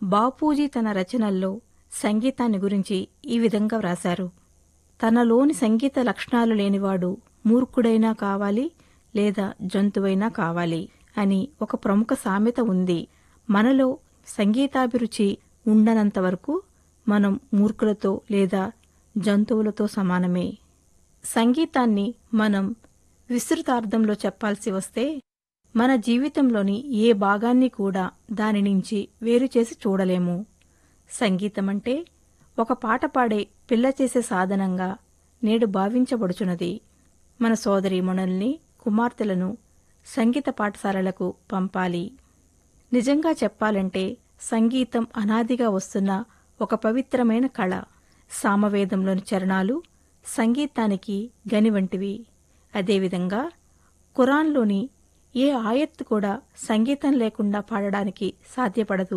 బాపూజీ తన రచనల్లో సంగీతాన్ని గురించి ఈ విధంగా వ్రాశారు తనలోని సంగీత లక్షణాలు లేనివాడు మూర్ఖుడైనా కావాలి లేదా జంతువైనా కావాలి అని ఒక ప్రముఖ సామెత ఉంది మనలో సంగీతాభిరుచి ఉండనంత వరకు మనం మూర్ఖులతో లేదా జంతువులతో సమానమే సంగీతాన్ని మనం విస్తృతార్థంలో చెప్పాల్సి వస్తే మన జీవితంలోని ఏ భాగాన్ని కూడా దాని నుంచి వేరు చేసి చూడలేము సంగీతమంటే ఒక పాట పాడే పిల్ల చేసే సాధనంగా నేడు భావించబడుచున్నది మన సోదరీమణుల్ని కుమార్తెలను సంగీత పాఠశాలలకు పంపాలి నిజంగా చెప్పాలంటే సంగీతం అనాదిగా వస్తున్న ఒక పవిత్రమైన కళ సామవేదంలోని చరణాలు సంగీతానికి గని వంటివి అదేవిధంగా ఖురాన్లోని ఏ ఆయత్తు కూడా సంగీతం లేకుండా పాడడానికి సాధ్యపడదు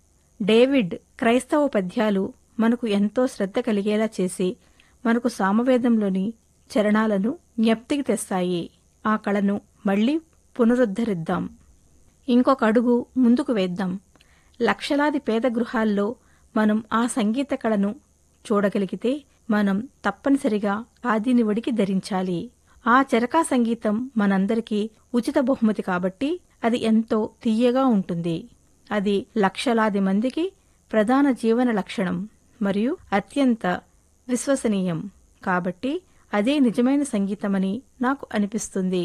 డేవిడ్ క్రైస్తవ పద్యాలు మనకు ఎంతో శ్రద్ధ కలిగేలా చేసి మనకు సామవేదంలోని చరణాలను జ్ఞప్తికి తెస్తాయి ఆ కళను మళ్లీ పునరుద్ధరిద్దాం ఇంకొక అడుగు ముందుకు వేద్దాం లక్షలాది పేద గృహాల్లో మనం ఆ సంగీత కళను చూడగలిగితే మనం తప్పనిసరిగా ఆదినివడికి ధరించాలి ఆ చరకా సంగీతం మనందరికీ ఉచిత బహుమతి కాబట్టి అది ఎంతో తీయగా ఉంటుంది అది లక్షలాది మందికి ప్రధాన జీవన లక్షణం మరియు అత్యంత విశ్వసనీయం కాబట్టి అదే నిజమైన సంగీతమని నాకు అనిపిస్తుంది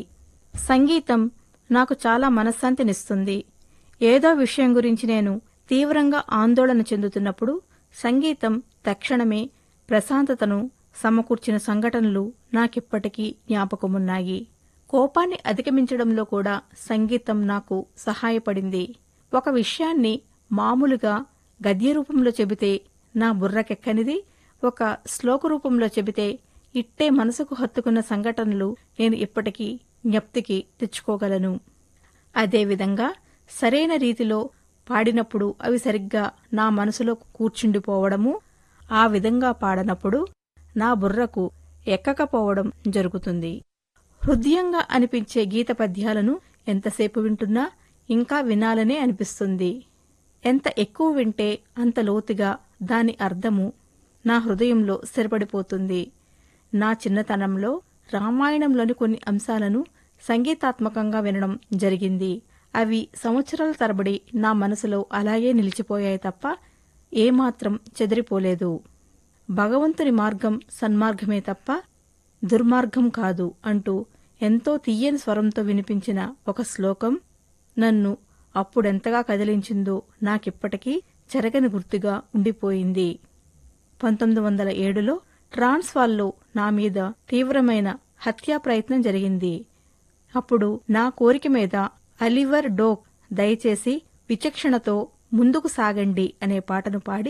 సంగీతం నాకు చాలా మనశ్శాంతినిస్తుంది ఏదో విషయం గురించి నేను తీవ్రంగా ఆందోళన చెందుతున్నప్పుడు సంగీతం తక్షణమే ప్రశాంతతను సమకూర్చిన సంఘటనలు నాకిప్పటికీ జ్ఞాపకమున్నాయి కోపాన్ని అధిగమించడంలో కూడా సంగీతం నాకు సహాయపడింది ఒక విషయాన్ని మామూలుగా గద్య రూపంలో చెబితే నా బుర్రకెక్కనిది ఒక శ్లోక రూపంలో చెబితే ఇట్టే మనసుకు హత్తుకున్న సంఘటనలు నేను ఇప్పటికీ జ్ఞప్తికి తెచ్చుకోగలను అదేవిధంగా సరైన రీతిలో పాడినప్పుడు అవి సరిగ్గా నా మనసులో కూర్చుండిపోవడము ఆ విధంగా పాడనప్పుడు నా బుర్రకు ఎక్కకపోవడం జరుగుతుంది హృదయంగా అనిపించే గీత పద్యాలను ఎంతసేపు వింటున్నా ఇంకా వినాలనే అనిపిస్తుంది ఎంత ఎక్కువ వింటే అంత లోతుగా దాని అర్థము నా హృదయంలో స్థిరపడిపోతుంది నా చిన్నతనంలో రామాయణంలోని కొన్ని అంశాలను సంగీతాత్మకంగా వినడం జరిగింది అవి సంవత్సరాల తరబడి నా మనసులో అలాగే నిలిచిపోయాయి తప్ప ఏమాత్రం చెదిరిపోలేదు భగవంతుని మార్గం సన్మార్గమే తప్ప దుర్మార్గం కాదు అంటూ ఎంతో తీయని స్వరంతో వినిపించిన ఒక శ్లోకం నన్ను అప్పుడెంతగా కదిలించిందో నాకిప్పటికీ చెరగని గుర్తుగా ఉండిపోయింది పంతొమ్మిది వందల ఏడులో ట్రాన్స్వాల్లో నా మీద తీవ్రమైన హత్యా ప్రయత్నం జరిగింది అప్పుడు నా కోరిక మీద అలివర్ డోక్ దయచేసి విచక్షణతో ముందుకు సాగండి అనే పాటను పాడి